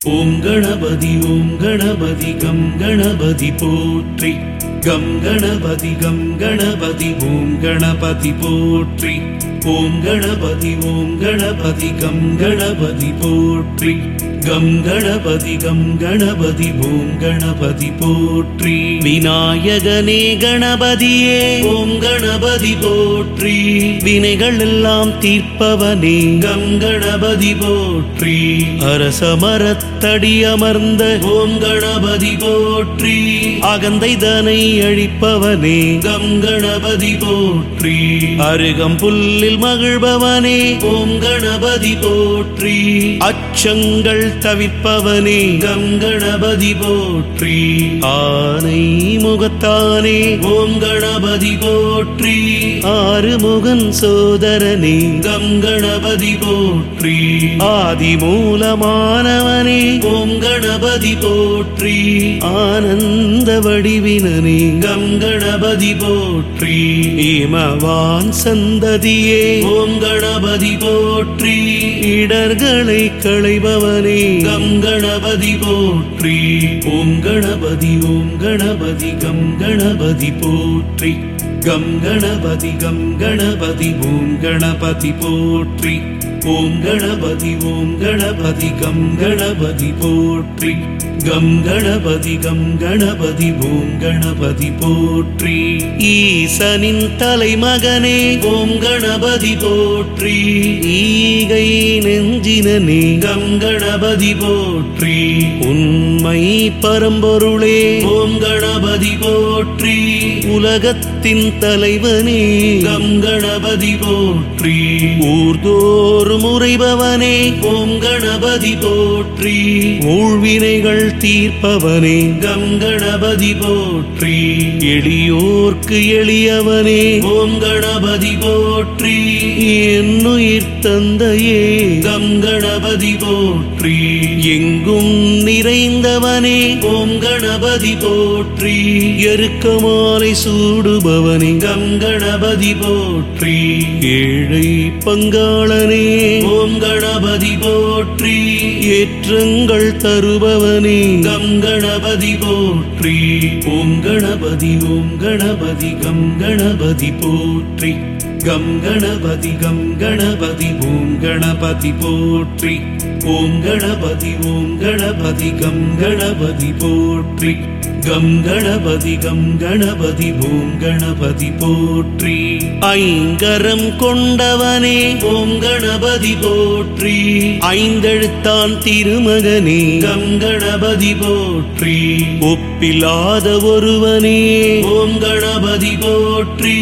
ஓம் கணபதி ஓம் கணபதி கம் கணபதி போற்றி கம் கணபதி கம் கணபதி ஓம் கணபதி போற்றி ஓம் கணபதி ஓம் கணபதி கம் கணபதி போற்றி கம் கணபதி கம் கணபதி ஓம் கணபதி போற்றி விநாயகனே கணபதியே ஓம் கணபதி போற்றி வினைகள் எல்லாம் தீர்ப்பவனே கம் கணபதி போற்றி அரச மரத்தடி அமர்ந்த ஓம் கணபதி போற்றி அகந்தை தனை அழிப்பவனே கம் கணபதி போற்றி அருகம் புல்லில் மகிழ்பவனே ஓம் கணபதி போற்றி அச்சங்கள் தவிர்ப்பவனே கம் கணபதி போற்றி ஆனை முகத்தானே ஓம் கணபதி போற்றி ஆறுமுகன் சோதரனே கம் கணபதி போற்றி ஆதி மூலமானவனே ஓம் கணபதி போற்றி ஆனந்த வடிவினனே கம் கணபதி போற்றி இமவான் சந்ததியே ஓம் கணபதி போற்றி இடர்களை களைபவனே கம் கணபதி போற்றி ஓம் கணபதி ஓம் கணபதி கம் கணபதி போற்றி கம் கணபதி கம் கணபதி ஓம் கணபதி போற்றி ஓம் கணபதி ஓம் கணபதி கம் கணபதி போற்றி கம் கணபதி கம் கணபதி ஓம் கணபதி போற்றி ஈசனின் தலைமகனே ஓம் கணபதி போற்றி ஈகை நெஞ்சினனே கம் கணபதி போற்றி உண்மை பரம்பொருளே ஓம் கணபதி போற்றி உலகத்தின் தலைவனே கம் கணபதி போற்றி ஊர்தோறும் உறைபவனே ஓம் கணபதி போற்றி ஊழ்வினைகள் தீர்ப்பவனே கம் கணபதி போற்றி எளியோர்க்கு எளியவனே ஓம் கணபதி போற்றி என்னுயிர் தந்தையே கம் கணபதி போற்றி எங்கும் நிறைந்தவனே ஓம் கணபதி போற்றி எருக்கமாலை சூடுபவனே கம் கணபதி போற்றி ஏழை பங்காளனே ஓம் கணபதி போற்றி ஏற்றங்கள் தருபவனே கம் கணபதி போற்றி ஓம் கணபதி ஓம் கணபதி கம் கணபதி போற்றி கம் கணபதி கம் கணபதி ஓம் கணபதி போற்றி ஓம் கணபதி ஓம் கணபதி கம் கணபதி போற்றி கம் கணபதி கம் கணபதி ஓம் கணபதி போற்றி ஐங்கரம் கொண்டவனே ஓம் கணபதி போற்றி ஐந்தெழுத்தான் திருமகனே கம் கணபதி போற்றி ஒப்பில்லாத ஒருவனே ஓம் கணபதி போற்றி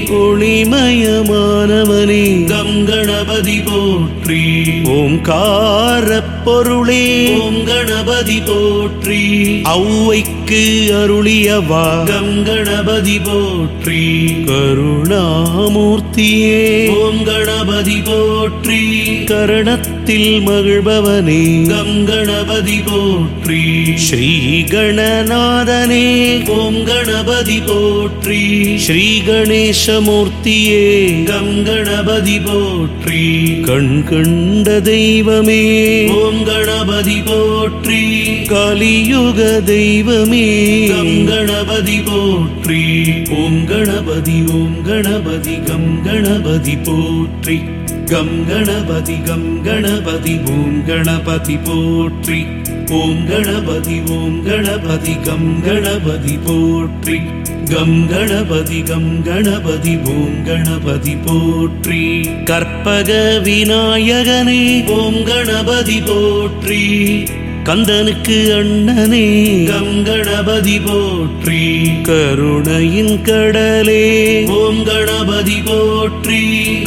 ஒளிமயமானவனே கம் கணபதி போற்றி ஓம்கார பொருளே ஓம் கணபதி போற்றி ஔவைக்கு அருளியவா கம் கணபதி போற்றி கருணாமூர்த்தியே ஓம் கணபதி போற்றி கரணத்தில் மகிழ்பவனே கம் கணபதி போற்றி ஸ்ரீ கணநாதனே ஓம் கணபதி போற்றி ஸ்ரீ கணேசமூர்த்தியே கம் கணபதி போற்றி கண் கண்ட தெய்வமே ஓம் கணபதி போற்றி கலியுக தெய்வமே கம் கணபதி போற்றி ஓம் கணபதி ஓம் கணபதி கம் கணபதி போற்றி கம் கணபதி கம் கணபதி ஓம் கணபதி போற்றி ஓம் கணபதி ஓம் கணபதி கம் கணபதி போற்றி கம் கணபதி கம் கணபதி ஓம் கணபதி போற்றி கற்பக விநாயகனே ஓம் கணபதி போற்றி கந்தனுக்கு அண்ணனே கம் கணபதி போற்றி கருணையின் கடலே ஓம் கணபதி போற்றி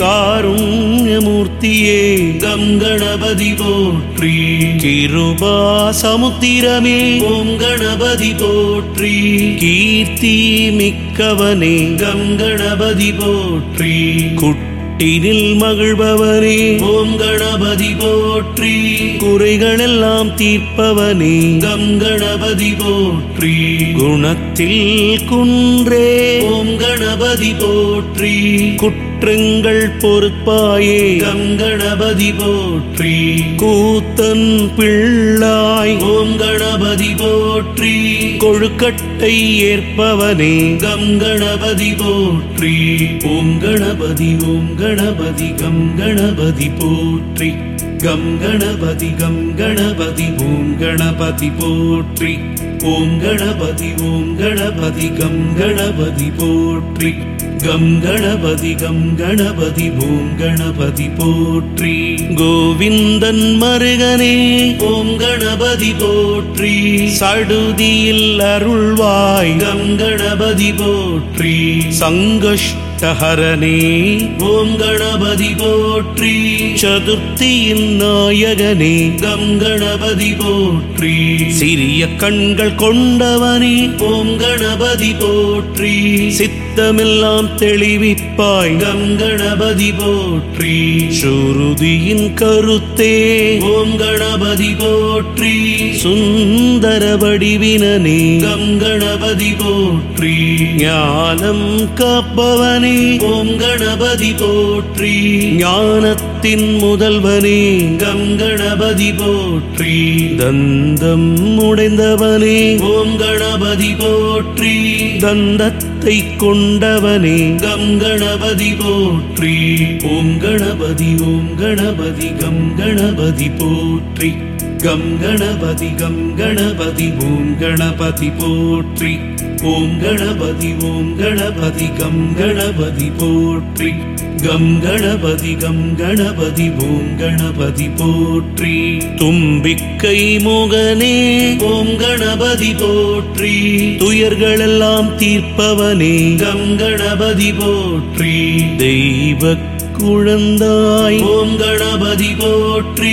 காருண்யமூர்த்தியே கம் கணபதி போற்றி கிருபா சமுத்திரமே ஓம் கணபதி போற்றி கீர்த்தி மிக்கவனே கம் கணபதி போற்றி குட்டினில் மகிழ்பவனே ஓம் கணபதி போற்றி குறைகளெல்லாம் தீர்ப்பவனே கம் கணபதி போற்றி குணத்தில் குன்றே ஓம் கணபதி போற்றி குற்ற குற்றங்கள் பொறுப்பாயே கம் கணபதி போற்றி கூத்தன் பிள்ளாய் ஓம் கணபதி போற்றி கொழுக்கட்டை ஏற்பவனே கம் கணபதி போற்றி ஓம் கணபதி ஓம் கணபதி கம் கணபதி போற்றி கம் கணபதி கம் கணபதி ஓம் கணபதி போற்றி ஓம் கணபதி ஓம் கணபதி கம் கணபதி போற்றி கம் கணபதி கம் கணபதி ஓம் கணபதி போற்றி கோவிந்தன் மருகனே ஓம் கணபதி போற்றி சடுதியில் அருள்வாய் கம் கணபதி போற்றி சங்கஷ்டஹரனே ஓம் கணபதி போற்றி சதுர்த்தியின் நாயகனே கம் கணபதி போற்றி சிறிய கண்கள் கொண்டவனே ஓம் கணபதி போற்றி சித்தமெல்லாம் தெளிவிப்பாய் கம் கணபதி போற்றி சுருதியின் கருத்தே ஓம் கணபதி போற்றி சுந்தர வடிவினனே கம் கணபதி போற்றி ஞானம் காப்பவனே ஓம் கணபதி போற்றி ஞானத்தின் முதல்வனே கம் கணபதி போற்றி தந்தம் உடைந்தவனே ஓம் கணபதி போற்றி தந்தத்தை கொண்டவனே கம் கணபதி போற்றி ஓம் கணபதி ஓம் கணபதி கம் கணபதி போற்றி கம் கணபதி கம் கணபதி ஓம் கணபதி போற்றி ஓம் கணபதி ஓம் கணபதி கம் கணபதி போற்றி கம் கணபதி கம் கணபதி ஓம் கணபதி போற்றி தும்பிக்கை முகனே ஓம் கணபதி போற்றி துயர்களெல்லாம் தீர்ப்பவனே கம் கணபதி போற்றி தெய்வ குழந்தாய் ஓம் கணபதி போற்றி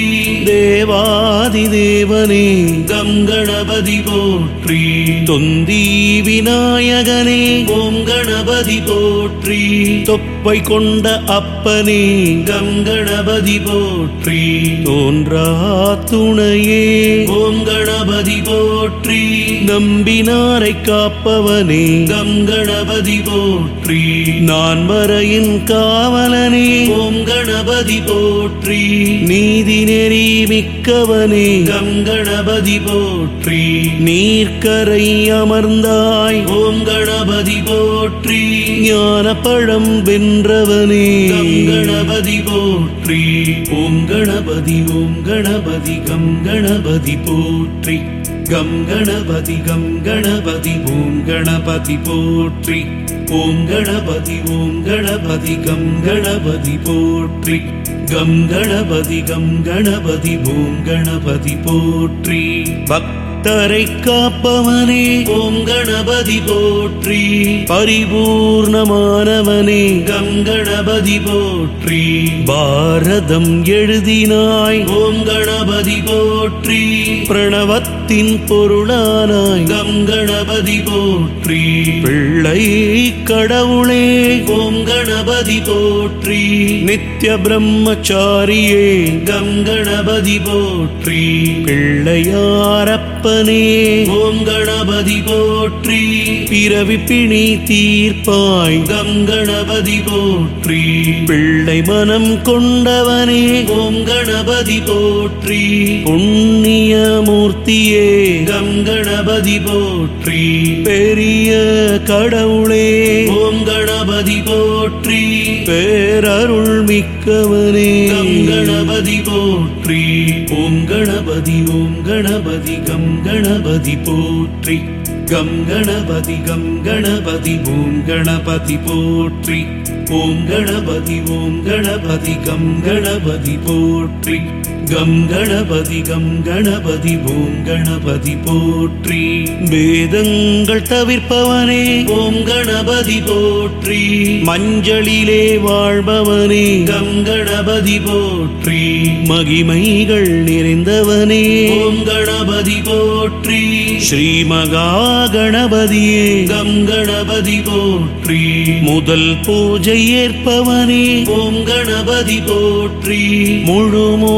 தேவாதி தேவனே கம் கணபதி போற்றி தொந்தி விநாயகனே ஓம் கணபதி போற்றி தொப்பை கொண்ட அப்பனே கம் கணபதி போற்றி தோன்றா துணையே ஓம் கணபதி போற்றி நம்பினாரை காப்பவனே கம் கணபதி போற்றி நான் மறையின் காவலனே ஓம் கணபதி போற்றி நீதி நெறி மிக்கவனே கம் கணபதி போற்றி நீர்க்கரை அமர்ந்தாய் ஓம் கணபதி போற்றி ஞான பழம் வென்றவனே கம் கணபதி போற்றி ஓம் கணபதி ஓம் கணபதி கம் கணபதி போற்றி கம் கணபதி கம் கணபதி ஓம் கணபதி போற்றி ஓம் கணபதி ஓம் கணபதி கம் கணபதி போற்றி கம் கணபதி கம் கணபதி ஓம் கணபதி போற்றி பக்தரை காப்பவனே ஓம் கணபதி போற்றி பரிபூர்ணமானவனே கம் கணபதி போற்றி பாரதம் எழுதினாய் ஓம் கணபதி போற்றி பிரணவத்தின் பொருளானாய் கம் கணபதி போற்றி பிள்ளை கடவுளே ஓம் கணபதி போற்றி நித்ய பிரம்மச்சாரியே கம் கணபதி போற்றி பிள்ளையாரப்பனே ஓம் கணபதி போற்றி பிறவி பிணி தீர்ப்பாய் கம் கணபதி போற்றி பிள்ளை மனம் கொண்டவனே ஓம் கணபதி போற்றி புண்ணிய மூர்த்தியே கம் கணபதி போற்றி பெரிய கடவுளே ஓம் கணபதி போற்றி பேரருள் மிக்கவனே கம் கணபதி போற்றி ஓம் கணபதி ஓம் கணபதி கம் கணபதி போற்றி கம் கணபதி கம் கணபதி ஓம் கணபதி போற்றி ஓம் கணபதி ஓம் கணபதி கம் கணபதி போற்றி கம் கணபதி கம் கணபதி ஓம் கணபதி போற்றி வேதங்கள் தவிர்ப்பவனே ஓம் கணபதி போற்றி மஞ்சளிலே வாழ்பவனே கம் கணபதி போற்றி மகிமைகள் நிறைந்தவனே ஓம் கணபதி போற்றி ஸ்ரீ மகா கணபதியே கம் கணபதி போற்றி முதல் பூஜை ஏற்பவனே ஓம் கணபதி போற்றி முழு முதற்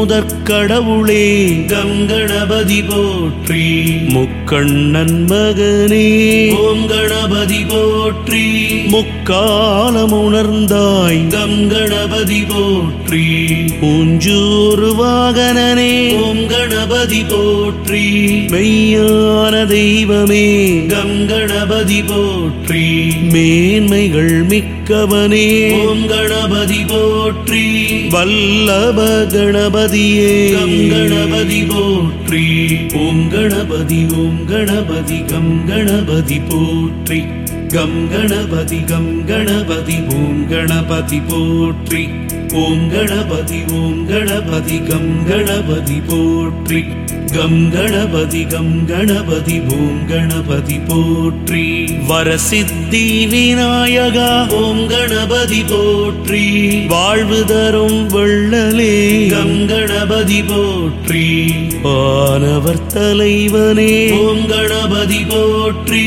முக்கடவுளே கம் கணபதி போற்றி முக்கண்ணன் மகனே ஓம் கணபதி போற்றி முக்காலம் உணர்ந்தாய் கம் கணபதி போற்றி பூஞ்சூர் வாகனனே ஓம் கணபதி போற்றி மெய்யான தெய்வமே கம் கணபதி போற்றி மேன்மைகள் மிக்கவனே ஓம் கணபதி போற்றி வல்லப கணபதியே கம் கணபதி போற்றி ஓம் கணபதி ஓம் கணபதி கம் கணபதி போற்றி கம் கணபதி கம் கணபதி ஓம் கணபதி போற்றி ஓம் கணபதி ஓம் கணபதி கம் கணபதி போற்றி கம் கணபதி கம் கணபதி ஓம் கணபதி போற்றி வரசித்தி விநாயகா ஓம் கணபதி போற்றி வாழ்வு தரும் வள்ளலே கம் கணபதி போற்றி வானவர் தலைவனே ஓம் கணபதி போற்றி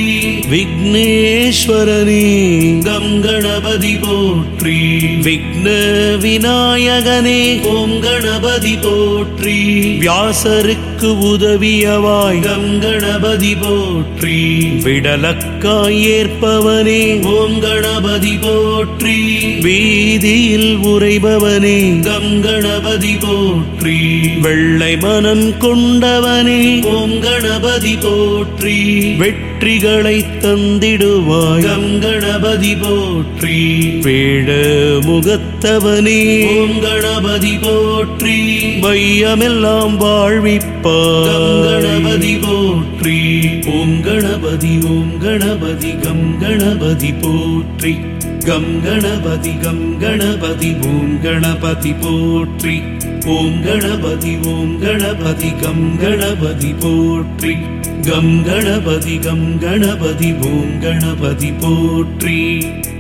விக்னேஸ்வரனே கம் கணபதி போற்றி விக்ன விநாயகனே ஓம் கணபதி போற்றி வியாசருக்கு உதவியவாய் கம் கணபதி போற்றி விடலக்காய் ஏற்பவனே ஓம் கணபதி போற்றி வீதியில் உறைபவனே கம் கணபதி போற்றி வெள்ளை மனம் கொண்டவனே ஓம் கணபதி போற்றி வெற்றிகளை தந்திடுவாய் கம் கணபதி போற்றி வேட முகத்தவனே ஓம் கணபதி போற்றி மையமெல்லாம் கம் வாழ்விப்பாய் கணபதி போற்றி ஓம் கணபதி ஓம் கணபதி கம் கணபதி போற்றி கம் கணபதி கம் கணபதி ஓம் கணபதி போற்றி ஓம் கணபதி ஓம் கணபதி கம் கணபதி போற்றி கம் கணபதி கம் கணபதி ஓம் கணபதி போற்றி